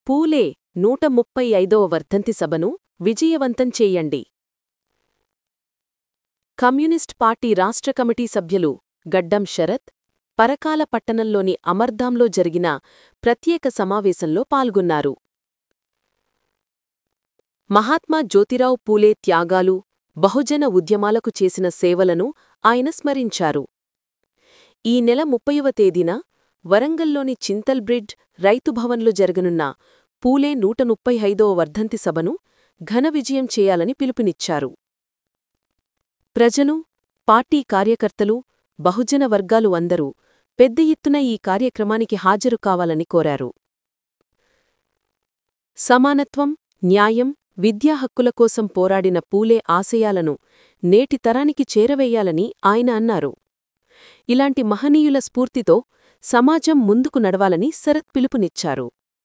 పూలే నూట ముప్పై ఐదవ వర్ధంతి సభను విజయవంతం చేయండి కమ్యూనిస్ట్ పార్టీ రాష్ట్ర కమిటీ సభ్యులు గడ్డం శరత్ పరకాల పట్టణంలోని అమర్ధాంలో జరిగిన ప్రత్యేక సమావేశంలో పాల్గొన్నారు మహాత్మా జ్యోతిరావు పూలే త్యాగాలు బహుజన ఉద్యమాలకు చేసిన సేవలను ఆయన స్మరించారు ఈ నెల ముప్పైవ తేదీన వరంగల్లోని చింతల్ బ్రిడ్జ్ రైతు భవన్లో జరగనున్న పూలే నూట ముప్పై ఐదవ వర్ధంతి సభను ఘన విజయం చేయాలని పిలుపునిచ్చారు ప్రజలు పార్టీ కార్యకర్తలు బహుజన వర్గాలు అందరూ పెద్ద ఎత్తున ఈ కార్యక్రమానికి హాజరు కావాలని కోరారు సమానత్వం న్యాయం విద్యా హక్కుల కోసం పోరాడిన పూలే ఆశయాలను నేటి తరానికి చేరవేయాలని ఆయన అన్నారు ఇలాంటి మహనీయుల స్ఫూర్తితో సమాజం ముందుకు నడవాలని శరత్ పిలుపునిచ్చారు